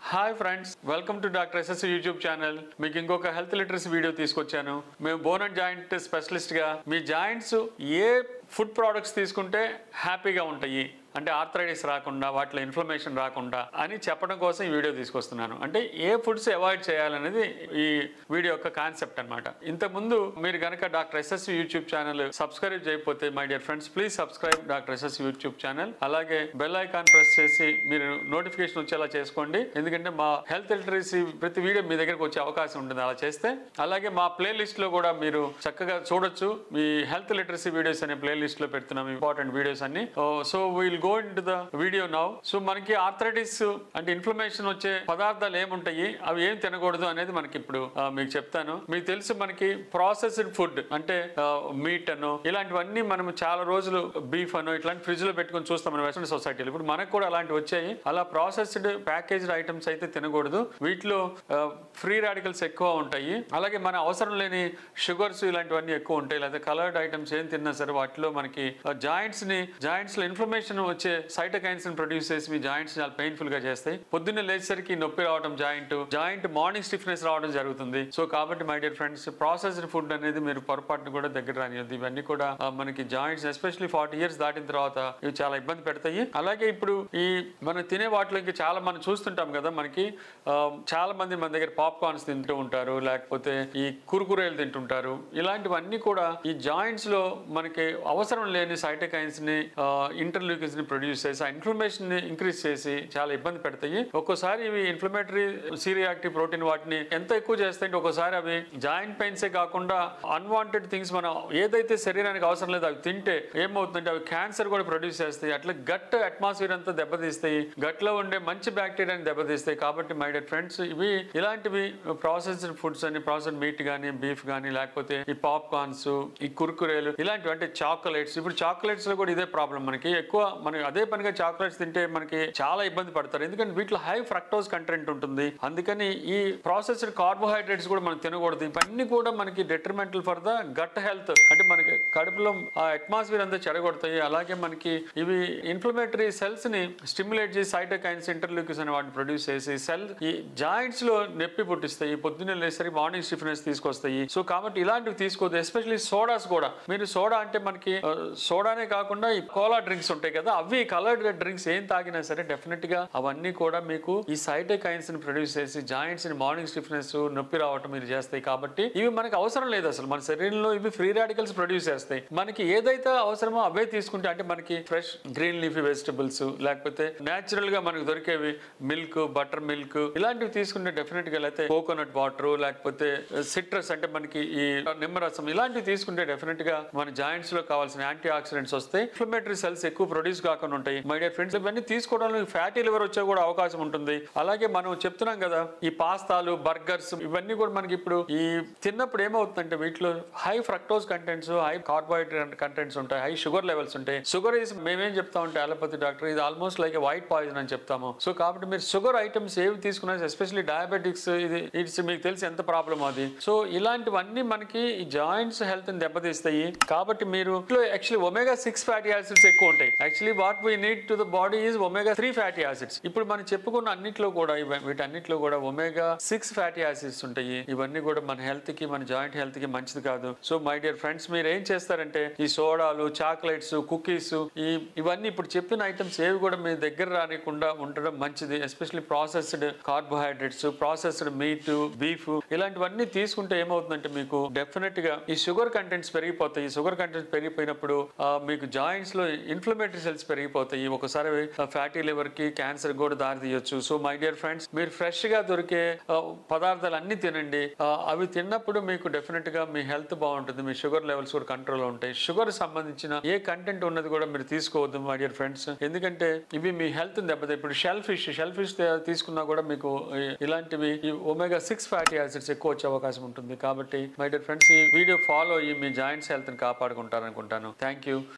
hi friends welcome to doctor SS YouTube channel మీకు ఇంకొక health literacy video తీసుకొచ్చాను మేము బోన్ అండ్ జాయింట్ స్పెషలిస్ట్ గా మీ జాయింట్స్ ఏ ఫుడ్ ప్రోడక్ట్స్ తీసుకుంటే హ్యాపీగా ఉంటాయి అంటే ఆర్థరైటిస్ రాకుండా వాటిలో ఇన్ఫ్లమేషన్ రాకుండా అని చెప్పడం కోసం ఈ వీడియో తీసుకొస్తున్నాను అంటే ఏ ఫుడ్స్ అవాయిడ్ చేయాలనేది ఈ వీడియో యొక్క కాన్సెప్ట్ అనమాట ఇంతకుముందు మీరు కనుక doctor SS YouTube channel subscribe చేయకపోతే my dear friends please subscribe doctor SS YouTube channel అలాగే బెల్ ఐకాన్ ప్రెస్ చేసి మీరు నోటిఫికేషన్ వచ్చేలా చేసుకోండి ఎందుకంటే మా హెల్త్ లిటరసీ ప్రతి వీడియో మీ దగ్గరకు వచ్చే అవకాశం ఉంటుంది అలా చేస్తే అలాగే మా ప్లే లిస్ట్ లో కూడా మీరు చక్కగా చూడొచ్చు మీ హెల్త్ లిటరసీ వీడియోస్ అనే ప్లే లిస్ట్ లో పెడుతున్నాం ఇంపార్టెంట్ వీడియోస్ అన్ని so will go into the video now so మనకి ఆర్థరైటిస్ అంటే ఇన్ఫ్లమేషన్ వచ్చే పదార్థాలు ఏముంటాయి అవి ఏం తినకూడదు అనేది మనకి ఇప్పుడు ఆ, మీకు చెప్తాను మీకు తెలుసు మనకి ప్రాసెస్డ్ ఫుడ్ అంటే మీట్ అనో ఇలాంటివన్నీ మనం చాలా రోజులు బీఫ్ అనో ఇట్లాంటి ఫ్రిడ్జ్ లో పెట్టుకొని చూస్తాం మన వెస్టర్న్ సొసైటీలో ఇప్పుడు మనకు కూడా అలాంటివి వచ్చాయి అలా ప్రాసెస్డ్ ప్యాకేజ్డ్ ఐటమ్స్ అయితే తినకూడదు వీటిలో ఫ్రీ రాడికల్స్ ఎక్కువ ఉంటాయి అలాగే మన అవసరం లేని షుగర్స్ ఇలాంటివన్నీ ఎక్కువ ఉంటాయి లేదా కలర్డ్ ఐటమ్స్ ఏం తిన్నా సరే వాటిలో మనకి జాయింట్స్ ని జాయింట్స్ లో ఇన్ఫ్లమేషన్ వచ్చే సైటకైన్స్ ని ప్రొడ్యూస్ చేసి మీ జాయింట్స్ చాలా పెయిన్ఫుల్ గా చేస్తాయి పొద్దున్నే లేచేసరికి నొప్పి రావడం జాయింట్ జాయింట్ మార్నింగ్ స్టిఫ్నెస్ రావడం జరుగుతుంది సో కాబట్టి my dear friends processed food అనేది మీరు పొరపాటును కూడా దగ్గర రానియద్దు ఇవన్నీ కూడా ఆ, మనకి జాయింట్స్ ఎస్పెషల్లీ ఫార్టీ ఇయర్స్ దాటిన తర్వాత ఇవి చాలా ఇబ్బంది పెడతాయి అలాగే ఇప్పుడు ఈ మనం తినే వాటిలో ఇంకా చాలా మనం చూస్తుంటాం కదా మనకి ఆ, చాలా మంది మన దగ్గర పాప్కార్న్స్ తింటూ ఉంటారు లేకపోతే ఈ కురుకురేలు తింటుంటారు ఇలాంటివన్నీ కూడా ఈ జాయింట్స్ లో మనకి అవసరం లేని సైటకైన్స్ ని ఇంటర్లూకిన్స్ ని ప్రొడ్యూస్ చేసి ఆ ఇన్ఫ్లమేషన్ ని ఇంక్రీజ్ చేసి చాలా ఇబ్బంది పెడతాయి ఒక్కోసారి ఇవి ఇన్ఫ్లమేటరీ సీరియాక్టివ్ ప్రోటీన్ వాటిని ఎంత ఎక్కువ చేస్తాయంటే ఒక్కోసారి అవి జాయింట్ పెయిన్సే కాకుండా అన్వాంటెడ్ థింగ్స్ మనం ఏదైతే శరీరానికి అవసరం లేదు అవి తింటే ఏమవుతుందంటే అవి క్యాన్సర్ కూడా ప్రొడ్యూస్ చేస్తాయి అట్లా గట్ అట్మాస్ఫియర్ అంతా దెబ్బతీస్తాయి గట్ లో ఉండే మంచి బ్యాక్టీరియాని దెబ్బతీస్తాయి కాబట్టి మై డియర్ ఫ్రెండ్స్ ఇవి ఇలాంటివి ప్రాసెస్డ్ ఫుడ్స్ అని ప్రాసెస్డ్ మీట్ కానీ బీఫ్ కానీ లేకపోతే ఈ పాప్కార్న్స్ ఈ కుర్కురేలు ఇలాంటివి అంటే చాక్లెట్స్ ఇప్పుడు చాక్లెట్స్ లో కూడా ఇదే ప్రాబ్లం మనకి ఎక్కువ మనకి అదే పనిగా చాక్లెట్స్ తింటే మనకి చాలా ఇబ్బంది పడతారు ఎందుకంటే వీటిలో హై ఫ్రక్టోస్ కంటెంట్ ఉంటుంది అందుకని ఈ ప్రాసెస్డ్ కార్బోహైడ్రేట్స్ కూడా మనం తినకూడదు ఇవన్నీ కూడా మనకి detrimental for the gut health అంటే మనకి కడుపులో ఆ అట్మాస్ఫియర్ అంతా చెడగొడతాయి అలాగే మనకి ఇవి ఇన్ఫ్లమేటరీ సెల్స్ ని స్టిమ్యులేట్ చేసి సైటోకైన్స్ ఇంటర్లూకిస్ అనే వాటిని ప్రొడ్యూస్ చేసి సెల్ ఈ జాయింట్స్ లో నొప్పి పుట్టిస్తాయి పొద్దున్నే లేసరికి మార్నింగ్ స్టిఫ్నెస్ తీసుకొస్తాయి సో కాబట్టి ఇలాంటివి తీసుకోవద్దు ఎస్పెషల్లీ సోడాస్ కూడా మీరు సోడా అంటే మనకి ఆ, సోడానే కాకుండా ఈ కోలా డ్రింక్స్ ఉంటాయి కదా అవి కలర్డ్ డ్రింక్స్ ఏం తాగినా సరే డెఫినెట్ గా అవన్నీ కూడా మీకు ఈ సైటోకైన్స్ ని ప్రొడ్యూస్ చేసి జాయింట్స్ ని మార్నింగ్ స్టిఫ్నెస్ నొప్పి రావటం మీరు చేస్తాయి కాబట్టి ఇవి మనకి అవసరం లేదు అసలు మన శరీరంలో ఇవి ఫ్రీ రాడికల్స్ ప్రొడ్యూస్ చేస్తాయి మనకి ఏదైతే అవసరమో అవే తీసుకుంటే అంటే మనకి ఫ్రెష్ గ్రీన్ లీఫీ వెజిటబుల్స్ లేకపోతే నేచురల్ గా మనకు దొరికేవి మిల్క్ బటర్ మిల్క్ ఇలాంటివి తీసుకుంటే డెఫినెట్ గా అయితే కోకోనట్ వాటర్ లేకపోతే సిట్రస్ అంటే మనకి ఈ నిమ్మరసం ఇలాంటివి తీసుకుంటే డెఫినెట్ గా మన జాయింట్స్ లో కావాల్సిన యాంటీ ఆక్సిడెంట్స్ వస్తాయి ఇన్ఫ్లమేటరీ సెల్స్ ఎక్కువ ప్రొడ్యూస్ కాకుండా ఉంటాయి మై డియర్ ఫ్రెండ్స్ ఇవన్నీ తీసుకోవడంలో ఫ్యాటీ లివర్ వచ్చే కూడా అవకాశం ఉంటుంది అలాగే మనం చెప్తున్నాం కదా ఈ పాస్తాలు బర్గర్స్ ఇవన్నీ కూడా మనకి ఇప్పుడు ఈ తిన్నప్పుడు ఏమవుతుందంటే వీటిలో high fructose contents high carbohydrate contents ఉంటాయి హై షుగర్ లెవెల్స్ ఉంటాయి షుగర్ ఇస్ మేమేం చెప్తా ఉంటే అలోపతి డాక్టర్ ఇది ఆల్మోస్ట్ లైక్ వైట్ పాయిజన్ అని చెప్తాము సో కాబట్టి మీరు షుగర్ ఐటమ్స్ ఏవి తీసుకున్నా ఎస్పెషల్లీ డయాబెటిక్స్ ఇది ఇట్స్ మీకు తెలిసి ఎంత ప్రాబ్లం అది సో ఇలాంటివన్నీ మనకి ఈ జాయింట్స్ హెల్త్ ని దెబ్బతీస్తాయి కాబట్టి మీరు actually omega six fatty acids ఎక్కువ ఉంటాయి actually what we need to the body is omega three fatty acids ఇప్పుడు మనం చెప్పుకున్న అన్నిట్లో కూడా ఇవ- వీటన్నిటిలో కూడా ఒమేగా సిక్స్ ఫ్యాటీ యాసిడ్స్ ఉంటాయి ఇవన్నీ కూడా మన హెల్త్ కి మన జాయింట్ హెల్త్ కి మంచిది కాదు సో మై డియర్ ఫ్రెండ్స్ మీరు ఏం చేస్తారంటే ఈ సోడాలు చాక్లెట్స్ కుకీస్ ఈ ఇవన్నీ ఇప్పుడు చెప్పిన ఐటమ్స్ ఏవి కూడా మీ దగ్గర రానికుండా ఉండడం మంచిది especially processed carbohydrates processed meat beef ఇలాంటివన్నీ తీసుకుంటే ఏమవుతుందంటే మీకు డెఫినెట్ గా ఈ షుగర్ కంటెంట్స్ పెరిగిపోతాయి ఈ షుగర్ కంటెంట్స్ పెరిగిపోయినప్పుడు ఆ, మీకు జాయింట్స్ లో ఇన్ఫ్లమేటరీ సెల్స్ పెరిగిపోతాయి ఒకసారి ఫ్యాటీ లివర్ కి క్యాన్సర్ కూడా దారి తీయొచ్చు సో మై డియర్ ఫ్రెండ్స్ మీరు ఫ్రెష్ గా దొరికే ఆ, పదార్థాలు అన్ని తినండి ఆ, అవి తిన్నప్పుడు మీకు డెఫినెట్ గా మీ హెల్త్ బాగుంటుంది మీ షుగర్ లెవెల్స్ కూడా కంట్రోల్ ఉంటాయి షుగర్ సంబంధించిన ఏ కంటెంట్ ఉన్నది కూడా మీరు తీసుకోవద్దు మై డియర్ ఫ్రెండ్స్ ఎందుకంటే ఇవి మీ హెల్త్ దెబ్బతాయి ఇప్పుడు షెల్ ఫిష్ షెల్ ఫిష్ తీసుకున్నా కూడా మీకు ఈ- ఇలాంటివి ఈ ఒమేగా సిక్స్ ఫ్యాటీ యాసిడ్స్ ఎక్కువ వచ్చే అవకాశం ఉంటుంది కాబట్టి మై డియర్ ఫ్రెండ్స్ ఈ వీడియో ఫాలో అయ్యి మీ జాయింట్స్ హెల్త్ ని కాపాడుకుంటారనుకుంటాను థ్యాంక్ యూ